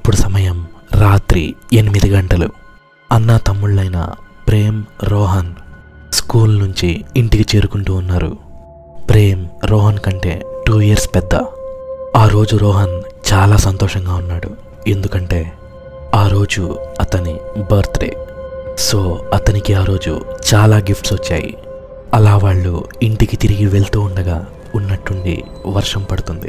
అప్పుడు సమయం రాత్రి ఎనిమిది గంటలు అన్న తమ్ముళ్ళైన ప్రేమ్ రోహన్ స్కూల్ నుంచి ఇంటికి చేరుకుంటూ ఉన్నారు ప్రేమ్ రోహన్ కంటే టూ ఇయర్స్ పెద్ద ఆ రోజు రోహన్ చాలా సంతోషంగా ఉన్నాడు ఎందుకంటే ఆ రోజు అతని బర్త్డే సో అతనికి ఆ రోజు చాలా గిఫ్ట్స్ వచ్చాయి అలా వాళ్ళు ఇంటికి తిరిగి వెళ్తూ ఉండగా ఉన్నట్టుండి వర్షం పడుతుంది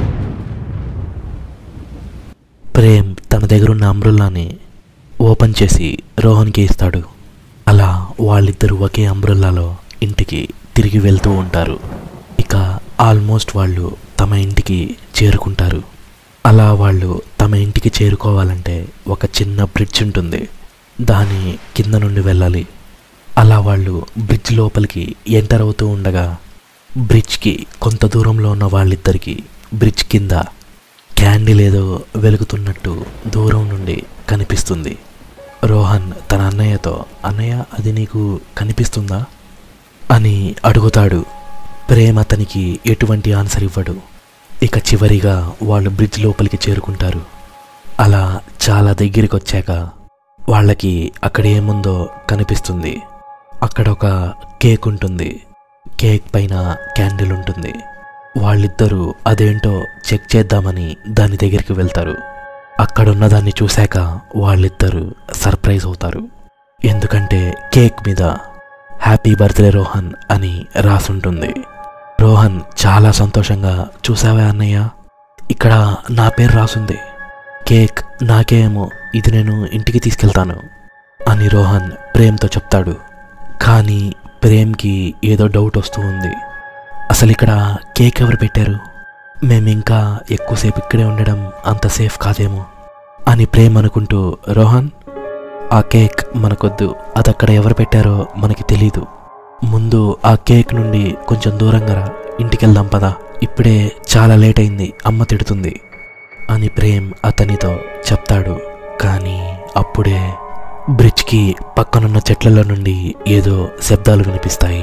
ప్రేమ్ తన దగ్గరున్న అంబ్రుల్లాని ఓపెన్ చేసి రోహన్కి ఇస్తాడు అలా వాళ్ళిద్దరూ ఒకే అంబ్రుల్లాలో ఇంటికి తిరిగి వెళ్తూ ఉంటారు ఇక ఆల్మోస్ట్ వాళ్ళు తమ ఇంటికి చేరుకుంటారు అలా వాళ్ళు తమ ఇంటికి చేరుకోవాలంటే ఒక చిన్న బ్రిడ్జ్ ఉంటుంది దాని కింద నుండి వెళ్ళాలి అలా వాళ్ళు బ్రిడ్జ్ లోపలికి ఎంటర్ అవుతూ ఉండగా బ్రిడ్జ్కి కొంత దూరంలో ఉన్న వాళ్ళిద్దరికి బ్రిడ్జ్ కింద క్యాండిల్ ఏదో వెలుగుతున్నట్టు దూరం నుండి కనిపిస్తుంది రోహన్ తన అన్నయ్యతో అన్నయ్య అది నీకు కనిపిస్తుందా అని అడుగుతాడు ప్రేమ్ అతనికి ఎటువంటి ఆన్సర్ ఇవ్వడు ఇక చివరిగా వాళ్ళు బ్రిడ్జ్ లోపలికి చేరుకుంటారు అలా చాలా దగ్గరికి వచ్చాక వాళ్ళకి అక్కడ ఏముందో కనిపిస్తుంది అక్కడ ఒక కేక్ ఉంటుంది కేక్ పైన క్యాండిల్ ఉంటుంది వాళ్ళిద్దరూ అదేంటో చెక్ చేద్దామని దాని దగ్గరికి వెళ్తారు అక్కడున్న దాన్ని చూశాక వాళ్ళిద్దరూ సర్ప్రైజ్ అవుతారు ఎందుకంటే కేక్ మీద హ్యాపీ బర్త్డే రోహన్ అని రాసుంటుంది రోహన్ చాలా సంతోషంగా చూసావా అన్నయ్య ఇక్కడ నా పేరు రాసుంది కేక్ నాకేమో ఇది నేను ఇంటికి తీసుకెళ్తాను అని రోహన్ ప్రేమ్తో చెప్తాడు కానీ ప్రేమ్కి ఏదో డౌట్ వస్తూ ఉంది అసలు ఇక్కడ కేక్ ఎవరు పెట్టారు మేము ఇంకా ఎక్కువసేపు ఇక్కడే ఉండడం అంత సేఫ్ కాదేమో అని ప్రేమ్ అనుకుంటూ రోహన్ ఆ కేక్ మనకొద్దు అది అక్కడ ఎవరు పెట్టారో మనకి తెలీదు ముందు ఆ కేక్ నుండి కొంచెం దూరంగా రా ఇంటికి వెళ్దాం పదా ఇప్పుడే చాలా లేట్ అయింది అమ్మ తిడుతుంది అని ప్రేమ్ అతనితో చెప్తాడు కానీ అప్పుడే బ్రిడ్జ్కి పక్కనున్న చెట్లలో నుండి ఏదో శబ్దాలు వినిపిస్తాయి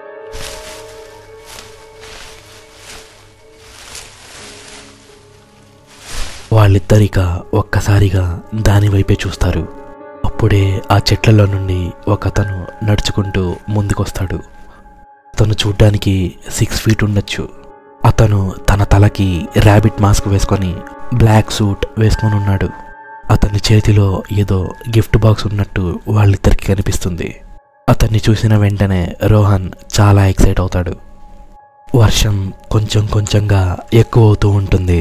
వాళ్ళిద్దరిక ఒక్కసారిగా దాని వైపే చూస్తారు అప్పుడే ఆ చెట్లలో నుండి ఒక అతను నడుచుకుంటూ ముందుకొస్తాడు అతను చూడ్డానికి సిక్స్ ఫీట్ ఉండొచ్చు అతను తన తలకి ర్యాబిట్ మాస్క్ వేసుకొని బ్లాక్ సూట్ వేసుకొని ఉన్నాడు అతని చేతిలో ఏదో గిఫ్ట్ బాక్స్ ఉన్నట్టు వాళ్ళిద్దరికి కనిపిస్తుంది అతన్ని చూసిన వెంటనే రోహన్ చాలా ఎక్సైట్ అవుతాడు వర్షం కొంచెం కొంచెంగా ఎక్కువ అవుతూ ఉంటుంది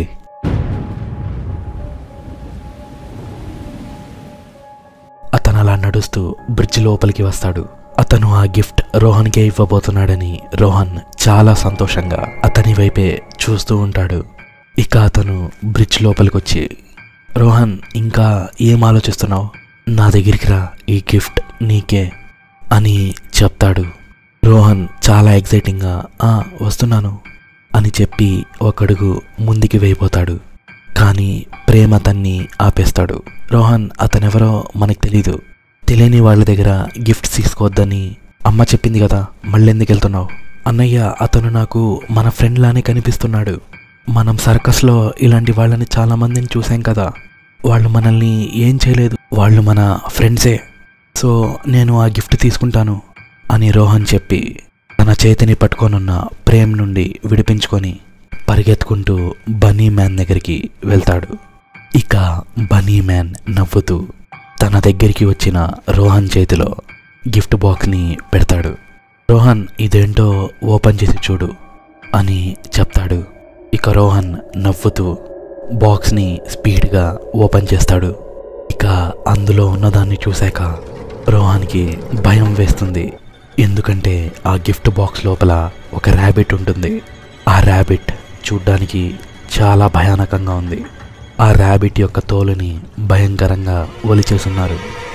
అతను అలా నడుస్తూ బ్రిడ్జ్ లోపలికి వస్తాడు అతను ఆ గిఫ్ట్ రోహన్కే ఇవ్వబోతున్నాడని రోహన్ చాలా సంతోషంగా అతని వైపే చూస్తూ ఉంటాడు ఇక అతను బ్రిడ్జ్ లోపలికి వచ్చి రోహన్ ఇంకా ఏం ఆలోచిస్తున్నావు నా దగ్గరికి రా ఈ గిఫ్ట్ నీకే అని చెప్తాడు రోహన్ చాలా ఎగ్జైటింగ్గా "ఆ, వస్తున్నాను అని చెప్పి ఒకడుగు ముందుకి వేయబోతాడు కానీ ప్రేమ అతన్ని ఆపేస్తాడు రోహన్ అతనెవరో మనకు తెలీదు తెలియని వాళ్ళ దగ్గర గిఫ్ట్స్ తీసుకోవద్దని అమ్మ చెప్పింది కదా మళ్ళీ ఎందుకు వెళ్తున్నావు అన్నయ్య అతను నాకు మన ఫ్రెండ్ లానే కనిపిస్తున్నాడు మనం సర్కస్లో ఇలాంటి వాళ్ళని చాలా మందిని చూసాం కదా వాళ్ళు మనల్ని ఏం చేయలేదు వాళ్ళు మన ఫ్రెండ్సే సో నేను ఆ గిఫ్ట్ తీసుకుంటాను అని రోహన్ చెప్పి తన చేతిని పట్టుకొనున్న ప్రేమ్ నుండి విడిపించుకొని పరిగెత్తుకుంటూ బనీ మ్యాన్ దగ్గరికి వెళ్తాడు ఇక బనీ మ్యాన్ నవ్వుతూ తన దగ్గరికి వచ్చిన రోహన్ చేతిలో గిఫ్ట్ బాక్స్ని పెడతాడు రోహన్ ఇదేంటో ఓపెన్ చేసి చూడు అని చెప్తాడు ఇక రోహన్ నవ్వుతూ బాక్స్ని స్పీడ్గా ఓపెన్ చేస్తాడు ఇక అందులో ఉన్నదాన్ని చూశాక రోహన్కి భయం వేస్తుంది ఎందుకంటే ఆ గిఫ్ట్ బాక్స్ లోపల ఒక ర్యాబిట్ ఉంటుంది ఆ ర్యాబిట్ చూడ్డానికి చాలా భయానకంగా ఉంది ఆ ర్యాబిట్ యొక్క తోలుని భయంకరంగా ఒలిచేసున్నారు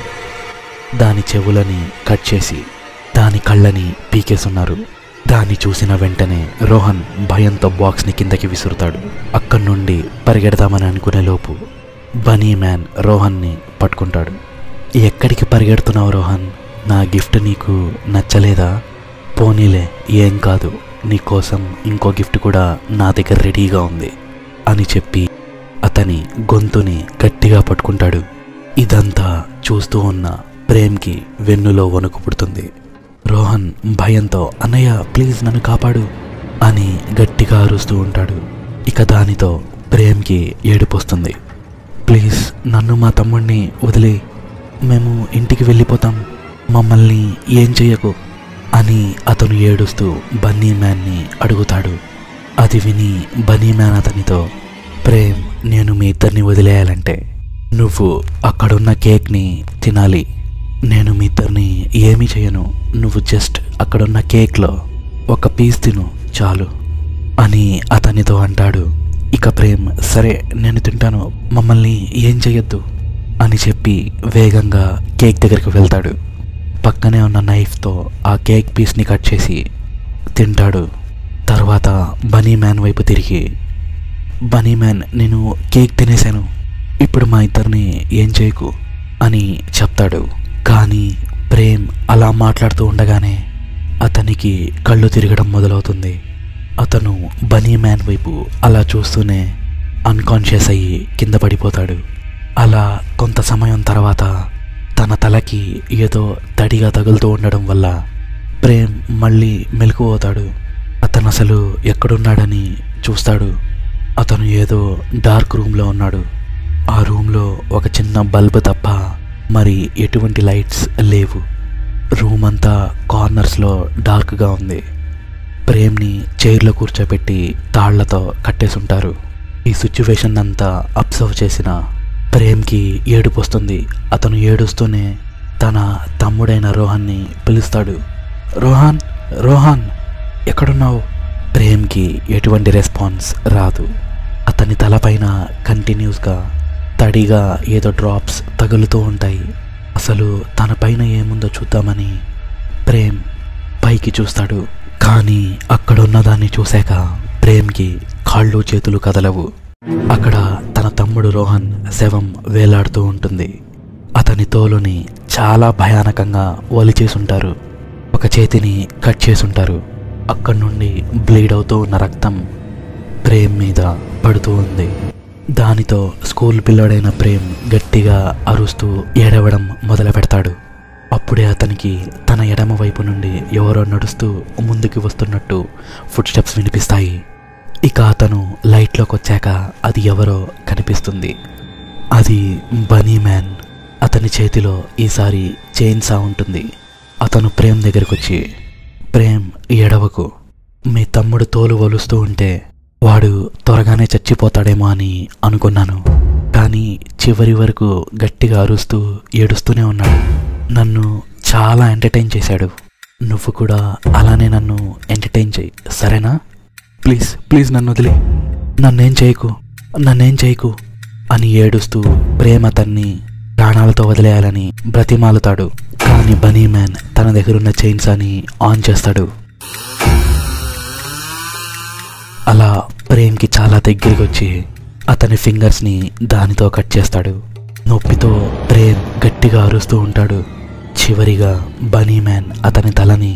దాని చెవులని కట్ చేసి దాని కళ్ళని పీకేసున్నారు దాన్ని చూసిన వెంటనే రోహన్ భయంతో బాక్స్ని కిందకి విసురుతాడు అక్కడి నుండి పరిగెడదామని అనుకునే లోపు బనీ మ్యాన్ రోహన్ని పట్టుకుంటాడు ఎక్కడికి పరిగెడుతున్నావు రోహన్ నా గిఫ్ట్ నీకు నచ్చలేదా పోనీలే ఏం కాదు నీకోసం ఇంకో గిఫ్ట్ కూడా నా దగ్గర రెడీగా ఉంది అని చెప్పి అతని గొంతుని గట్టిగా పట్టుకుంటాడు ఇదంతా చూస్తూ ఉన్న ప్రేమ్కి వెన్నులో వణుకు పుడుతుంది రోహన్ భయంతో అన్నయ్య ప్లీజ్ నన్ను కాపాడు అని గట్టిగా అరుస్తూ ఉంటాడు ఇక దానితో ప్రేమ్కి ఏడుపొస్తుంది ప్లీజ్ నన్ను మా తమ్ముడిని వదిలే మేము ఇంటికి వెళ్ళిపోతాం మమ్మల్ని ఏం చెయ్యకు అని అతను ఏడుస్తూ బన్నీ మ్యాన్ని అడుగుతాడు అది విని బన్నీ మ్యాన్ అతనితో ప్రేమ్ నేను మీ ఇద్దరిని వదిలేయాలంటే నువ్వు అక్కడున్న కేక్ని తినాలి నేను మీ ఇద్దరిని ఏమీ చేయను నువ్వు జస్ట్ అక్కడున్న కేక్లో ఒక పీస్ తిను చాలు అని అతనితో అంటాడు ఇక ప్రేమ్ సరే నేను తింటాను మమ్మల్ని ఏం చెయ్యొద్దు అని చెప్పి వేగంగా కేక్ దగ్గరికి వెళ్తాడు పక్కనే ఉన్న నైఫ్తో ఆ కేక్ పీస్ని కట్ చేసి తింటాడు తర్వాత బనీ మ్యాన్ వైపు తిరిగి బనీ మ్యాన్ నేను కేక్ తినేశాను ఇప్పుడు మా ఇద్దరిని ఏం చేయకు అని చెప్తాడు కానీ ప్రేమ్ అలా మాట్లాడుతూ ఉండగానే అతనికి కళ్ళు తిరగడం మొదలవుతుంది అతను బనీ మ్యాన్ వైపు అలా చూస్తూనే అన్కాన్షియస్ అయ్యి కింద పడిపోతాడు అలా కొంత సమయం తర్వాత తన తలకి ఏదో తడిగా తగులుతూ ఉండడం వల్ల ప్రేమ్ మళ్ళీ మెలకుపోతాడు అతను అసలు ఎక్కడున్నాడని చూస్తాడు అతను ఏదో డార్క్ రూమ్లో ఉన్నాడు ఆ రూమ్లో ఒక చిన్న బల్బ్ తప్ప మరి ఎటువంటి లైట్స్ లేవు రూమ్ అంతా కార్నర్స్లో డార్క్గా ఉంది ప్రేమ్ని చైర్లో కూర్చోబెట్టి తాళ్లతో కట్టేసుంటారు ఈ సిచ్యువేషన్ అంతా అబ్జర్వ్ చేసిన ప్రేమ్కి ఏడుపు వస్తుంది అతను ఏడుస్తూనే తన తమ్ముడైన రోహన్ని పిలుస్తాడు రోహన్ రోహన్ ఎక్కడున్నావు ప్రేమ్కి ఎటువంటి రెస్పాన్స్ రాదు అతని తలపైన కంటిన్యూస్గా తడిగా ఏదో డ్రాప్స్ తగులుతూ ఉంటాయి అసలు తన పైన ఏముందో చూద్దామని ప్రేమ్ పైకి చూస్తాడు కానీ అక్కడ ఉన్నదాన్ని చూశాక ప్రేమ్కి కాళ్ళు చేతులు కదలవు అక్కడ తన తమ్ముడు రోహన్ శవం వేలాడుతూ ఉంటుంది అతని తోలుని చాలా భయానకంగా ఒలిచేసుంటారు ఒక చేతిని కట్ చేసుంటారు అక్కడి నుండి బ్లీడ్ అవుతూ ఉన్న రక్తం ప్రేమ్ మీద పడుతూ ఉంది దానితో స్కూల్ పిల్లాడైన ప్రేమ్ గట్టిగా అరుస్తూ ఏడవడం మొదలు పెడతాడు అప్పుడే అతనికి తన ఎడమ వైపు నుండి ఎవరో నడుస్తూ ముందుకు వస్తున్నట్టు ఫుడ్ స్టెప్స్ వినిపిస్తాయి ఇక అతను లైట్లోకి వచ్చాక అది ఎవరో కనిపిస్తుంది అది బనీ మ్యాన్ అతని చేతిలో ఈసారి చైన్ సా ఉంటుంది అతను ప్రేమ్ దగ్గరికి వచ్చి ప్రేమ్ ఎడవకు మీ తమ్ముడు తోలు వలుస్తూ ఉంటే వాడు త్వరగానే చచ్చిపోతాడేమో అని అనుకున్నాను కానీ చివరి వరకు గట్టిగా అరుస్తూ ఏడుస్తూనే ఉన్నాడు నన్ను చాలా ఎంటర్టైన్ చేశాడు నువ్వు కూడా అలానే నన్ను ఎంటర్టైన్ చేయి సరేనా ప్లీజ్ ప్లీజ్ నన్ను వదిలే నన్నేం చేయకు నన్నేం చేయకు అని ఏడుస్తూ ప్రేమ తన్ని ప్రాణాలతో వదిలేయాలని బ్రతిమాలుతాడు కానీ బనీ మ్యాన్ తన దగ్గరున్న చైన్స్ అని ఆన్ చేస్తాడు అలా ప్రేమ్కి చాలా దగ్గరికి వచ్చి అతని ఫింగర్స్ని దానితో కట్ చేస్తాడు నొప్పితో ప్రేమ్ గట్టిగా అరుస్తూ ఉంటాడు చివరిగా బనీ మ్యాన్ అతని తలని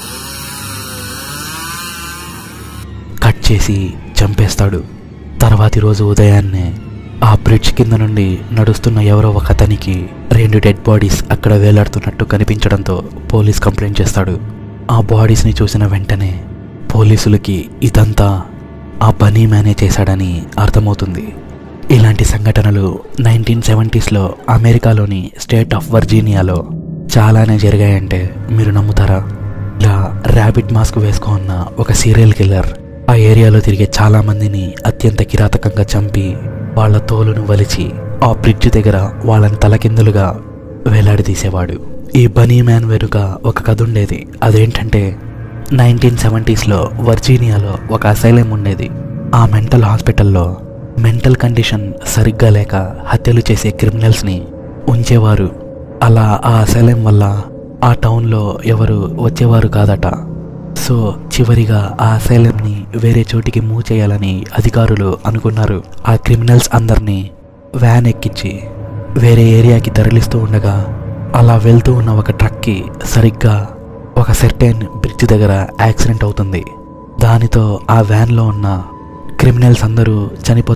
కట్ చేసి చంపేస్తాడు తర్వాతి రోజు ఉదయాన్నే ఆ బ్రిడ్జ్ కింద నుండి నడుస్తున్న ఎవరో ఒక అతనికి రెండు డెడ్ బాడీస్ అక్కడ వేలాడుతున్నట్టు కనిపించడంతో పోలీస్ కంప్లైంట్ చేస్తాడు ఆ బాడీస్ని చూసిన వెంటనే పోలీసులకి ఇదంతా ఆ బనీ మ్యానే చేశాడని అర్థమవుతుంది ఇలాంటి సంఘటనలు నైన్టీన్ సెవెంటీస్లో అమెరికాలోని స్టేట్ ఆఫ్ వర్జీనియాలో చాలానే జరిగాయంటే మీరు నమ్ముతారా ఇలా ర్యాబిట్ మాస్క్ వేసుకున్న ఒక సీరియల్ కిల్లర్ ఆ ఏరియాలో తిరిగే చాలా మందిని అత్యంత కిరాతకంగా చంపి వాళ్ళ తోలును వలిచి ఆ బ్రిడ్జ్ దగ్గర వాళ్ళని తలకిందులుగా వేలాడదీసేవాడు ఈ బనీ మ్యాన్ వెనుక ఒక కథ ఉండేది అదేంటంటే నైన్టీన్ సెవెంటీస్లో వర్జీనియాలో ఒక అసైలం ఉండేది ఆ మెంటల్ హాస్పిటల్లో మెంటల్ కండిషన్ సరిగ్గా లేక హత్యలు చేసే క్రిమినల్స్ని ఉంచేవారు అలా ఆ అసైలం వల్ల ఆ టౌన్లో ఎవరు వచ్చేవారు కాదట సో చివరిగా ఆ అసైలంని వేరే చోటికి మూవ్ చేయాలని అధికారులు అనుకున్నారు ఆ క్రిమినల్స్ అందరినీ వ్యాన్ ఎక్కించి వేరే ఏరియాకి తరలిస్తూ ఉండగా అలా వెళ్తూ ఉన్న ఒక ట్రక్కి సరిగ్గా ఒక సెర్టైన్ బ్రిడ్జ్ దగ్గర యాక్సిడెంట్ అవుతుంది దానితో ఆ వ్యాన్లో ఉన్న క్రిమినల్స్ అందరూ చనిపోతారు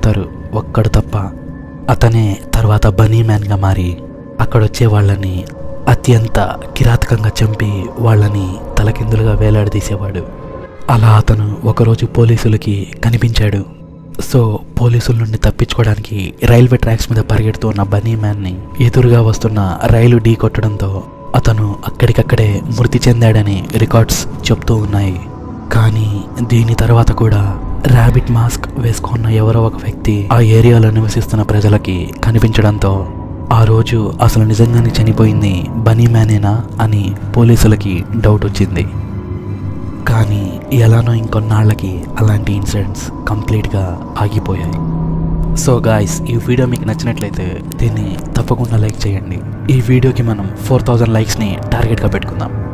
ఒక్కడు తప్ప అతనే తర్వాత బనీ మ్యాన్గా మారి అక్కడొచ్చే వాళ్ళని అత్యంత కిరాతకంగా చంపి వాళ్ళని తలకిందులుగా వేలాడదీసేవాడు అలా అతను ఒకరోజు పోలీసులకి కనిపించాడు సో పోలీసుల నుండి తప్పించుకోవడానికి రైల్వే ట్రాక్స్ మీద పరిగెడుతూ ఉన్న బనీ మ్యాన్ని ఎదురుగా వస్తున్న రైలు ఢీ కొట్టడంతో అతను అక్కడికక్కడే మృతి చెందాడని రికార్డ్స్ చెప్తూ ఉన్నాయి కానీ దీని తర్వాత కూడా ర్యాబిట్ మాస్క్ వేసుకున్న ఎవరో ఒక వ్యక్తి ఆ ఏరియాలో నివసిస్తున్న ప్రజలకి కనిపించడంతో ఆ రోజు అసలు నిజంగానే చనిపోయింది బనీ మ్యానేనా అని పోలీసులకి డౌట్ వచ్చింది కానీ ఎలానో ఇంకొన్నాళ్ళకి అలాంటి ఇన్సిడెంట్స్ కంప్లీట్గా ఆగిపోయాయి సో గాయస్ ఈ వీడియో మీకు నచ్చినట్లయితే దీన్ని తప్పకుండా లైక్ చేయండి ఈ వీడియోకి మనం ఫోర్ థౌజండ్ లైక్స్ని టార్గెట్గా పెట్టుకుందాం